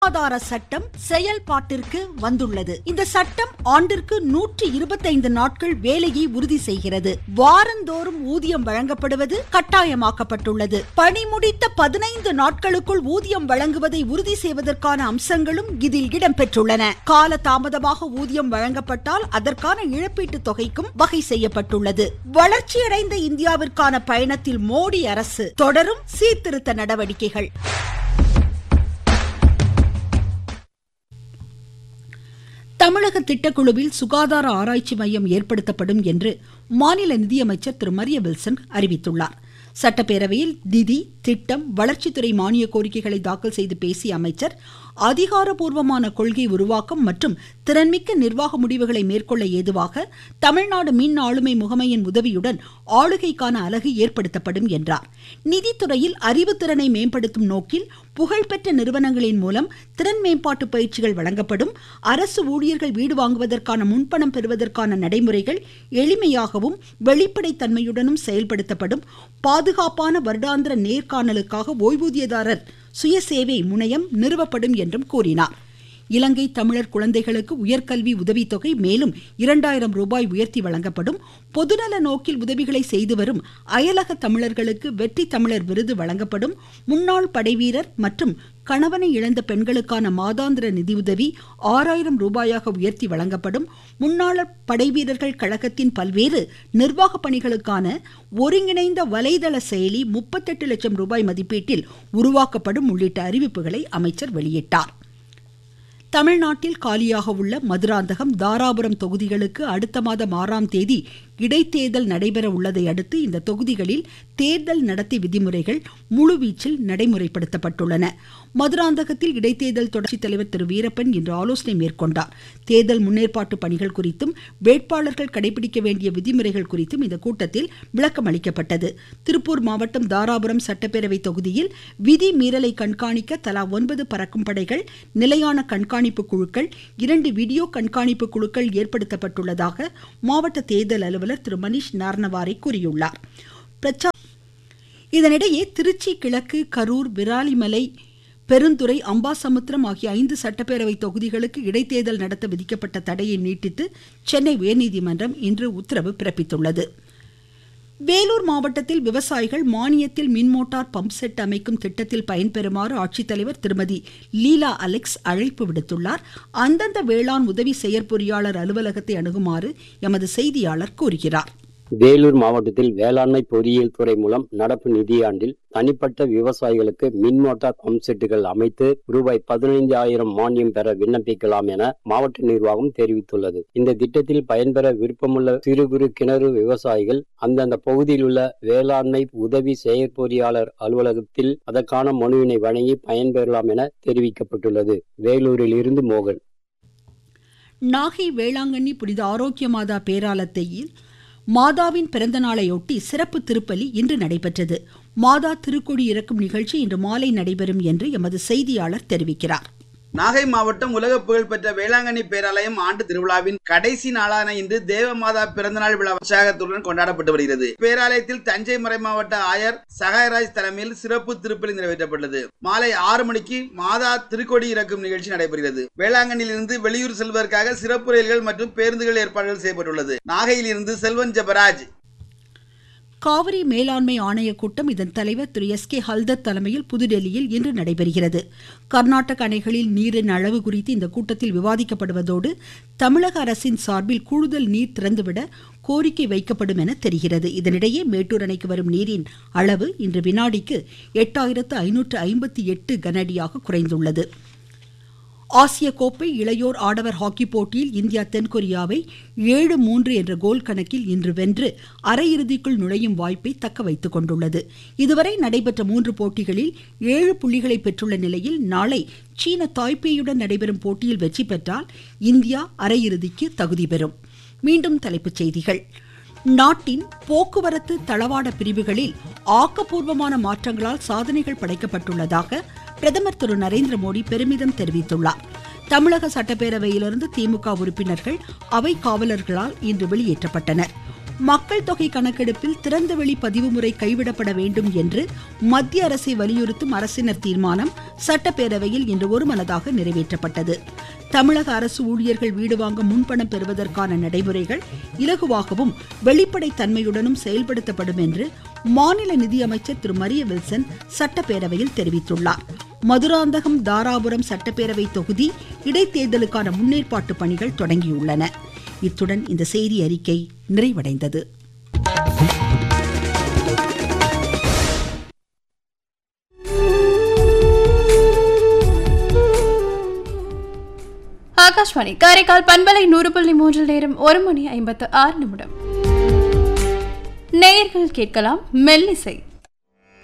சுகாதார சட்டம் செயல்பாட்டிற்கு வந்துள்ளது இந்த சட்டம் ஆண்டிற்கு நூற்றி இருபத்தைந்து நாட்கள் வேலையை உறுதி செய்கிறது வாரந்தோறும் ஊதியம் வழங்கப்படுவது கட்டாயமாக்கப்பட்டுள்ளது பணி முடித்த பதினைந்து நாட்களுக்குள் ஊதியம் வழங்குவதை உறுதி செய்வதற்கான அம்சங்களும் இதில் இடம்பெற்றுள்ளன கால தாமதமாக ஊதியம் வழங்கப்பட்டால் அதற்கான இழப்பீட்டுத் தொகைக்கும் வகை செய்யப்பட்டுள்ளது வளர்ச்சியடைந்த இந்தியாவிற்கான பயணத்தில் மோடி அரசு தொடரும் சீர்திருத்த நடவடிக்கைகள் தமிழக திட்டக்குழுவில் சுகாதார ஆராய்ச்சி மையம் ஏற்படுத்தப்படும் என்று மாநில நிதியமைச்சர் திரு மரிய வில்சன் அறிவித்துள்ளார் சட்டப்பேரவையில் நிதி திட்டம் வளர்ச்சித்துறை மானிய கோரிக்கைகளை தாக்கல் செய்து பேசிய அமைச்சர் அதிகாரப்பூர்வமான கொள்கை உருவாக்கம் மற்றும் திறன்மிக்க நிர்வாக முடிவுகளை மேற்கொள்ள ஏதுவாக தமிழ்நாடு மின் ஆளுமை முகமையின் உதவியுடன் ஆளுகைக்கான அலகு ஏற்படுத்தப்படும் என்றார் நிதித்துறையில் அறிவுத்திறனை மேம்படுத்தும் நோக்கில் புகழ்பெற்ற நிறுவனங்களின் மூலம் திறன் மேம்பாட்டு பயிற்சிகள் வழங்கப்படும் அரசு ஊழியர்கள் வீடு வாங்குவதற்கான முன்பணம் பெறுவதற்கான நடைமுறைகள் எளிமையாகவும் வெளிப்படைத்தன்மையுடனும் செயல்படுத்தப்படும் பாதுகாப்பான வருடாந்திர நேர்காணலுக்காக ஓய்வூதியதாரர் சுயசேவை முனையம் நிறுவப்படும் என்றும் கூறினார் இலங்கை தமிழர் குழந்தைகளுக்கு உயர்கல்வி உதவித்தொகை மேலும் இரண்டாயிரம் ரூபாய் உயர்த்தி வழங்கப்படும் பொதுநல நோக்கில் உதவிகளை செய்து வரும் அயலக தமிழர்களுக்கு வெற்றி தமிழர் விருது வழங்கப்படும் முன்னாள் படைவீரர் மற்றும் கணவனை இழந்த பெண்களுக்கான மாதாந்திர நிதியுதவி ஆறாயிரம் ரூபாயாக உயர்த்தி வழங்கப்படும் முன்னாள் படைவீரர்கள் கழகத்தின் பல்வேறு நிர்வாக பணிகளுக்கான ஒருங்கிணைந்த வலைதள செயலி முப்பத்தெட்டு லட்சம் ரூபாய் மதிப்பீட்டில் உருவாக்கப்படும் உள்ளிட்ட அறிவிப்புகளை அமைச்சர் வெளியிட்டார் தமிழ்நாட்டில் காலியாக உள்ள மதுராந்தகம் தாராபுரம் தொகுதிகளுக்கு அடுத்த மாதம் ஆறாம் தேதி இடைத்தேர்தல் நடைபெற உள்ளதை அடுத்து இந்த தொகுதிகளில் தேர்தல் நடத்தை விதிமுறைகள் முழுவீச்சில் நடைமுறைப்படுத்தப்பட்டுள்ளன மதுராந்தகத்தில் இடைத்தேர்தல் தொடர்ச்சி தலைவர் திரு வீரப்பன் இன்று ஆலோசனை மேற்கொண்டார் தேர்தல் முன்னேற்பாட்டு பணிகள் குறித்தும் வேட்பாளர்கள் கடைபிடிக்க வேண்டிய விதிமுறைகள் குறித்தும் இந்த கூட்டத்தில் விளக்கம் அளிக்கப்பட்டது திருப்பூர் மாவட்டம் தாராபுரம் சட்டப்பேரவை தொகுதியில் விதி மீறலை கண்காணிக்க தலா ஒன்பது பறக்கும் படைகள் நிலையான கண்காணிப்பு குழுக்கள் இரண்டு வீடியோ கண்காணிப்பு குழுக்கள் ஏற்படுத்தப்பட்டுள்ளதாக மாவட்ட தேர்தல் அலுவலர் திரு மணிஷ் நார்னவாரி கூறியுள்ளார் இதனிடையே திருச்சி கிழக்கு கரூர் விராலிமலை பெருந்துறை அம்பாசமுத்திரம் ஆகிய ஐந்து சட்டப்பேரவை தொகுதிகளுக்கு இடைத்தேர்தல் நடத்த விதிக்கப்பட்ட தடையை நீட்டித்து சென்னை உயர்நீதிமன்றம் இன்று உத்தரவு பிறப்பித்துள்ளது வேலூர் மாவட்டத்தில் விவசாயிகள் மானியத்தில் மின்மோட்டார் பம்ப் செட் அமைக்கும் திட்டத்தில் பயன்பெறுமாறு ஆட்சித்தலைவர் திருமதி லீலா அலெக்ஸ் அழைப்பு விடுத்துள்ளார் அந்தந்த வேளாண் உதவி செயற்பொறியாளர் அலுவலகத்தை அணுகுமாறு எமது செய்தியாளர் கூறுகிறார் வேலூர் மாவட்டத்தில் வேளாண்மை பொறியியல் துறை மூலம் நடப்பு நிதியாண்டில் தனிப்பட்ட விவசாயிகளுக்கு மின் மோட்டார் பம்ப் செட்டுகள் அமைத்து ரூபாய் பதினைந்தாயிரம் மானியம் பெற விண்ணப்பிக்கலாம் என மாவட்ட நிர்வாகம் தெரிவித்துள்ளது இந்த திட்டத்தில் பயன்பெற விருப்பமுள்ள சிறு குறு கிணறு விவசாயிகள் அந்தந்த பகுதியில் உள்ள வேளாண்மை உதவி செயற்பொறியாளர் அலுவலகத்தில் அதற்கான மனுவினை வழங்கி பயன்பெறலாம் என தெரிவிக்கப்பட்டுள்ளது வேலூரில் இருந்து மோகன் நாகை வேளாங்கண்ணி புனித ஆரோக்கிய மாதா பேராலத்தையில் மாதாவின் பிறந்த நாளையொட்டி சிறப்பு திருப்பலி இன்று நடைபெற்றது மாதா திருக்கொடி இறக்கும் நிகழ்ச்சி இன்று மாலை நடைபெறும் என்று எமது செய்தியாளர் தெரிவிக்கிறார் நாகை மாவட்டம் உலக புகழ்பெற்ற வேளாங்கண்ணி பேராலயம் ஆண்டு திருவிழாவின் கடைசி நாளான இன்று தேவமாதா பிறந்தநாள் விழா உற்சாகத்துடன் கொண்டாடப்பட்டு வருகிறது பேராலயத்தில் தஞ்சை மறை மாவட்ட ஆயர் சகாயராஜ் தலைமையில் சிறப்பு திருப்பலி நிறைவேற்றப்பட்டது மாலை ஆறு மணிக்கு மாதா திருக்கொடி இறக்கும் நிகழ்ச்சி நடைபெறுகிறது வேளாங்கண்ணியிலிருந்து வெளியூர் செல்வதற்காக சிறப்பு ரயில்கள் மற்றும் பேருந்துகள் ஏற்பாடுகள் செய்யப்பட்டுள்ளது நாகையில் இருந்து செல்வன் ஜபராஜ் காவிரி மேலாண்மை ஆணைய கூட்டம் இதன் தலைவர் திரு எஸ் கே ஹல்தத் தலைமையில் புதுடெல்லியில் இன்று நடைபெறுகிறது கர்நாடக அணைகளில் நீரின் அளவு குறித்து இந்த கூட்டத்தில் விவாதிக்கப்படுவதோடு தமிழக அரசின் சார்பில் கூடுதல் நீர் திறந்துவிட கோரிக்கை வைக்கப்படும் என தெரிகிறது இதனிடையே மேட்டூர் அணைக்கு வரும் நீரின் அளவு இன்று வினாடிக்கு எட்டாயிரத்து ஐநூற்று ஐம்பத்தி எட்டு கனஅடியாக குறைந்துள்ளது ஆசிய கோப்பை இளையோர் ஆடவர் ஹாக்கி போட்டியில் இந்தியா தென்கொரியாவை ஏழு மூன்று என்ற கோல் கணக்கில் இன்று வென்று அரையிறுதிக்குள் நுழையும் வாய்ப்பை தக்க வைத்துக் கொண்டுள்ளது இதுவரை நடைபெற்ற மூன்று போட்டிகளில் ஏழு புள்ளிகளை பெற்றுள்ள நிலையில் நாளை சீன தாய்பேயுடன் நடைபெறும் போட்டியில் வெற்றி பெற்றால் இந்தியா அரையிறுதிக்கு தகுதி பெறும் மீண்டும் தலைப்புச் செய்திகள் நாட்டின் போக்குவரத்து தளவாட பிரிவுகளில் ஆக்கப்பூர்வமான மாற்றங்களால் சாதனைகள் படைக்கப்பட்டுள்ளதாக பிரதமர் திரு நரேந்திர மோடி பெருமிதம் தெரிவித்துள்ளார் தமிழக சட்டப்பேரவையிலிருந்து திமுக உறுப்பினர்கள் அவை காவலர்களால் இன்று வெளியேற்றப்பட்டனர் மக்கள் தொகை கணக்கெடுப்பில் திறந்தவெளி பதிவு முறை கைவிடப்பட வேண்டும் என்று மத்திய அரசை வலியுறுத்தும் அரசினர் தீர்மானம் சட்டப்பேரவையில் இன்று ஒருமனதாக நிறைவேற்றப்பட்டது தமிழக அரசு ஊழியர்கள் வீடு வாங்க முன்பணம் பெறுவதற்கான நடைமுறைகள் இலகுவாகவும் வெளிப்படைத் தன்மையுடனும் செயல்படுத்தப்படும் என்று மாநில நிதியமைச்சர் திரு மரிய வில்சன் சட்டப்பேரவையில் தெரிவித்துள்ளார் மதுராந்தகம் தாராபுரம் சட்டப்பேரவை தொகுதி இடைத்தேர்தலுக்கான முன்னேற்பாட்டு பணிகள் தொடங்கியுள்ளன இத்துடன் இந்த செய்தி அறிக்கை நிறைவடைந்தது ஆகாஷ்வாணி காரைக்கால் பண்பலை நூறு புள்ளி மூன்றில் நேரம் ஒரு மணி ஐம்பத்து ஆறு நிமிடம் நேயர்கள் கேட்கலாம் மெல்லிசை